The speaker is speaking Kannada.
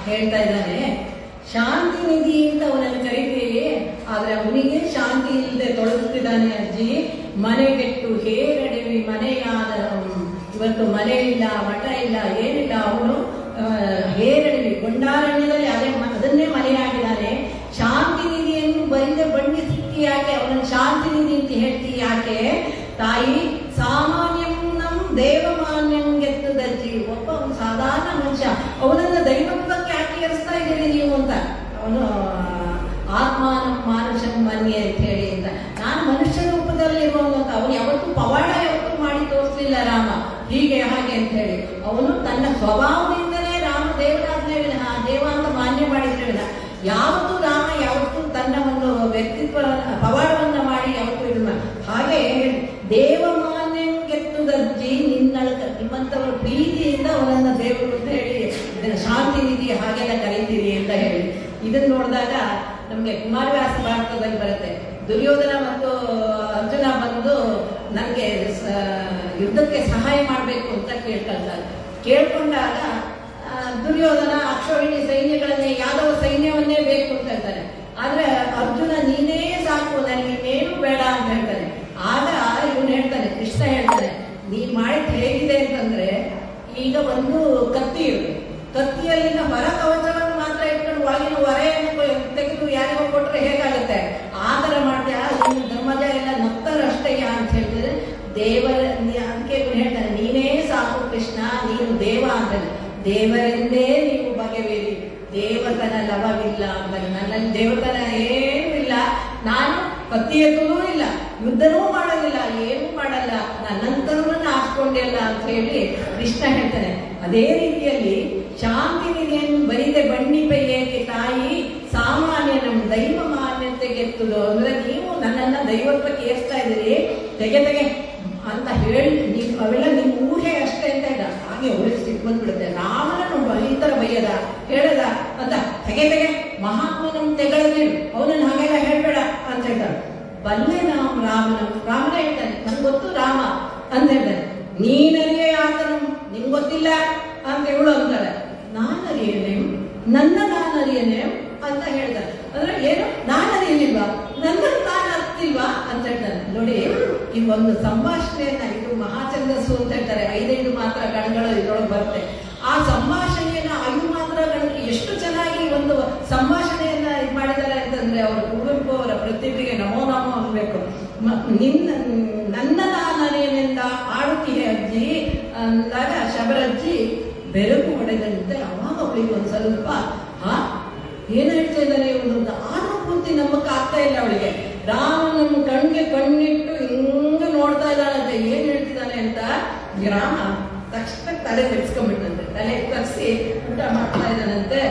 ಹೇಳ್ತಾ ಇದ್ದಾನೆ ಶಾಂತಿ ನಿಧಿ ಅಂತ ಅವನನ್ನು ಕರಿತೀವಿ ಆದ್ರೆ ಅವನಿಗೆ ಶಾಂತಿ ಇಲ್ಲದೆ ತೊಳಗುತ್ತಿದ್ದಾನೆ ಅಜ್ಜಿ ಮನೆಗೆಟ್ಟು ಹೇರಡಿವಿ ಮನೆಯಾದ ಇವತ್ತು ಮನೆ ಇಲ್ಲ ಮಠ ಇಲ್ಲ ಏನಿಲ್ಲ ಅವನು ಹೇರಡಿವಿ ಗೊಂಡಾರಣ್ಯದಲ್ಲಿ ಅದೇ ಮ- ಅದನ್ನೇ ಮನೆಯಾಗಿದ್ದಾನೆ ಶಾಂತಿ ನಿಧಿಯನ್ನು ಬರಿದೆ ಬಣ್ಣಿಸಿ ಯಾಕೆ ಅವನನ್ನು ಶಾಂತಿ ನಿಧಿ ಅಂತ ಹೇಳ್ತಿ ಯಾಕೆ ತಾಯಿ ಸಾಮಾನ್ಯಂ ನಮ್ ದೇವಮಾನ್ಯಂ ಗೆತ್ತದಜ್ಜಿ ಒಬ್ಬ ಅವನು ಸಾಧಾರಣ ಮನುಷ್ಯ ಅವನನ್ನ ದೈವತ್ವಕ್ಕೆ ಯಾಕೆ ಏರಿಸ್ತಾ ಇದ್ದೀರಿ ನೀವು ಅಂತ ಅವನು ಆತ್ಮಾನಂ ಮಾನುಷಂ ಮನ್ಯೆ ಅಂತ ಹೇಳಿ ಅಂತ ನಾನು ಮನುಷ್ಯ ರೂಪದಲ್ಲಿ ಇರುವವನು ಅಂತ ಅವನು ಯಾವತ್ತೂ ಪವಾಡ ಯಾವತ್ತೂ ಮಾಡಿ ತೋರಿಸ್ಲಿಲ್ಲ ರಾಮ ಹೀಗೆ ಹಾಗೆ ಅಂತ ಹೇಳಿ ಅವನು ತನ್ನ ಸ್ವಭಾವದಿಂದಲೇ ರಾಮ ದೇವರಾಜ್ಞೆ ವಿನಃ ದೇವ ಅಂತ ಮಾನ್ಯ ಮಾಡಿದ್ರೆ ವಿನಃ ಯಾವತ್ತೂ ರಾಮ ಯಾವತ್ತೂ ತನ್ನ ಒಂದು ವ್ಯಕ್ತಿತ್ವ ಪವಾಡವನ್ನ ಮಾಡಿ ಯಾವತ್ತೂ ಇದು ಮಾ- ಹಾಗೆ ದೇವಮಾನ್ಯಂ ಗೆತ್ತುದಜ್ಜಿ ನಿನ್ನಳಕ ನಿಮ್ಮಂತವರ ಪ್ರೀತಿಯಿಂದ ಅವನನ್ನ ದೇವರು ಅಂತ ಹೇಳಿ ಇದನ್ನ ಶಾಂತಿ ನಿಧಿ ಹಾಗೆಲ್ಲ ಕರೀತೀರಿ ಅಂತ ಹೇಳಿ ಇದನ್ನ ನೋಡಿದಾಗ ನಮ್ಗೆ ಕುಮಾರವ್ಯಾಸ ಭಾರತದಲ್ಲಿ ಬರುತ್ತೆ ದುರ್ಯೋಧನ ಮತ್ತು ಅರ್ಜುನ ಬಂದು ನನಗೆ ಯುದ್ಧಕ್ಕೆ ಸಹಾಯ ಮಾಡಬೇಕು ಅಂತ ಕೇಳ್ಕೊಳ್ತಾರೆ ಕೇಳ್ಕೊಂಡಾಗ ಆ, ದುರ್ಯೋಧನ ಅಕ್ಷೋಹಿಣಿ ಸೈನ್ಯಗಳನ್ನೇ ಯಾದವ ಸೈನ್ಯವನ್ನೇ ಬೇಕು ಅಂತ ಹೇಳ್ತಾನೆ ಆದ್ರೆ ಅರ್ಜುನ ನೀನೇ ಸಾಕು ನನಗೆ ಇನ್ನೇನು ಬೇಡ ಅಂತ ಹೇಳ್ತಾನೆ ಆಗ ಇವನು ಹೇಳ್ತಾನೆ ಕೃಷ್ಣ ಹೇಳ್ತಾನೆ ನೀನ್ ಮಾಡಿದ್ ಹೇಗಿದೆ ಅಂತಂದ್ರೆ ಈಗ ಒಂದು ಕತ್ತಿ ಇರುತ್ತೆ ಕತ್ತಿಯಲ್ಲಿನ ಹೊರ ಕವಚವನ್ನು ಮಾತ್ರ ಇಟ್ಕೊಂಡು ಒಳಗಿನ ಹೊರೆಯನ್ನು ಕೊ- ತೆಗೆದು ಯಾರಿಗೋ ಕೊಟ್ರೆ ಹೇಗಾಗುತ್ತೆ ಆ ತರ ಮಾಡ್ತೀಯ ನೀನು ಧರ್ಮಜ ಎಲ್ಲ ನಗ್ತಾರಷ್ಟೇ ಅಂತ ಹೇಳಿದ್ರೆ ದೇವರ ನೀ- ಅದಕ್ಕೆ ಇವ್ನು ಹೇಳ್ತಾನೆ ನೀನೇ ಸಾಕು ಕೃಷ್ಣ ನೀನು ದೇವ ಅಂತಾನೆ ದೇವರೆಂದೇ ನೀವು ಬಗೆಬೇರಿ ದೇವತನ ಲವವಿಲ್ಲ ಅಂತಾನೆ ನನ್ನಲ್ಲಿ ದೇವತನ ಏನೂ ಇಲ್ಲ ನಾನು ಕತ್ತಿ ಎತ್ತುವುದೂ ಇಲ್ಲ ಯುದ್ಧನೂ ಮಾಡೋದಿಲ್ಲ ಏನೂ ಮಾಡಲ್ಲ ನನ್ನಂತರನ್ನ ಹಾಸ್ಕೊಂಡಿಲ್ಲ ಅಂತ ಹೇಳಿ ಕೃಷ್ಣ ಹೇಳ್ತಾನೆ ಅದೇ ರೀತಿಯಲ್ಲಿ ಶಾಂತಿ ನಿಧಿಯನ್ನು ಬರಿದೆ ಬಣ್ಣಿಪೆ ಏಕೆ ತಾಯಿ ಸಾಮಾನ್ಯ ನಮ್ಮ ದೈವ ಮಾನ್ಯತೆ ಗೆತ್ತುದು ಅಂದ್ರೆ ನೀವು ನನ್ನನ್ನ ದೈವತ್ವಕ್ಕೆ ಏರ್ಸ್ತಾ ಇದ್ದೀರಿ ತೆಗೆ ತೆಗೆ ಅಂತ ಹೇಳಿ ನೀವು ಅವೆಲ್ಲ ನಿಮ್ಮ ಊಹೆ ಅಷ್ಟೇ ಅಂತ ಇಲ್ಲ ಹಾಗೆ ಒಳಗೆ ಸಿಟ್ಟು ಬಂದ್ಬಿಡುತ್ತೆ ರಾಮನನ್ನು ಈ ತರ ಬೈಯದ ಹೇಳದ ಅಂತ ತೆಗೆ ತೆಗೆ ಮಹಾತ್ಮನ ತೆಗಳದೇನು ಅವನನ್ನು ಹಾಗೆಲ್ಲ ಹೇಳ್ಬೇಡ ಅಂತ ಹೇಳ್ತಾರೆ ಬಲ್ಲೆ ನಾವು ರಾಮನ ರಾಮನ ಹೇಳ್ತಾನೆ ನನ್ಗೆ ಗೊತ್ತು ರಾಮ ಅಂತ ಹೇಳ್ತಾನೆ ನೀನರಿಯೇ ಆತನು ನಿಂಗೆ ಗೊತ್ತಿಲ್ಲ ಅಂತ ಇವಳು ಅಂತಾಳೆ ನಾನರಿಯೇನೆ ನನ್ನ ನಾನರಿಯೇನೆ ಅಂತ ಹೇಳ್ತಾರೆ ಅಂದ್ರೆ ಏನು ನಾನರಿಯಲಿಲ್ವಾ ನನ್ನನ್ನು ನಾನು ಅರ್ತಿಲ್ವಾ ಅಂತ ಹೇಳ್ತಾನೆ ನೋಡಿ ಈ ಒಂದು ಸಂಭಾಷಣೆಯನ್ನ ಇದು ಮಹಾಚಂದಸ್ಸು ಅಂತ ಹೇಳ್ತಾರೆ ಐದೈದು ಮಾತ್ರ ಗಣಗಳು ಇದ್ರೊಳಗೆ ಬರುತ್ತೆ ಆ ಸಂಭಾಷಣೆಯನ್ನ ಐದು ಮಾತ್ರ ಗಣಕ್ಕೆ ಎಷ್ಟು ಚೆನ್ನಾಗಿ ಒಂದು ಸಂಭಾಷಣೆಯನ್ನ ಇದು ಮಾಡಿದ್ದಾರೆ ಅಂತಂದ್ರೆ ಅವರು ಕುವೆಂಪು ಅವರ ಪ್ರತಿಭೆಗೆ ನಮೋ ನಮೋ ಅನ್ಬೇಕು ಮ- ನಿನ್ನ ನನ್ನ ನಾನರಿಯನೆಂದ ಆಡುತ್ತೀಯ ಅಜ್ಜಿ ಅಂದಾಗ ಶಬರಜ್ಜಿ ಬೆರಕು ಹೊಡೆದಂತೆ ಅವಾಗ ಅವಳಿಗೆ ಒಂದು ಸ್ವಲ್ಪ ಹಾ ಏನ್ ಹೇಳ್ತಾ ಇದ್ದಾರೆ ಇವನು ಅಂತ ಆದ್ರೂ ಪೂರ್ತಿ ನಂಬಕ್ ಆಗ್ತಾ ಇಲ್ಲ ಅವಳಿಗೆ ರಾಮನ ಕಣ್ಗೆ ಕಣ್ಣಿಟ್ಟು ಹಿಂಗ ನೋಡ್ತಾ ಇದ್ದಾಳಂತೆ ಏನ್ ಹೇಳ್ತಿದ್ದಾನೆ ಅಂತ ಈ ರಾಮ ತಕ್ಷಣ ತಲೆ ತೆಗ್ಸ್ಕೊಂಡ್ಬಿಟ್ಟಂತೆ ತಲೆ ತಗ್ಸಿ ಊಟ ಮಾಡ್ತಾ ಇದ್ದಾನಂತೆ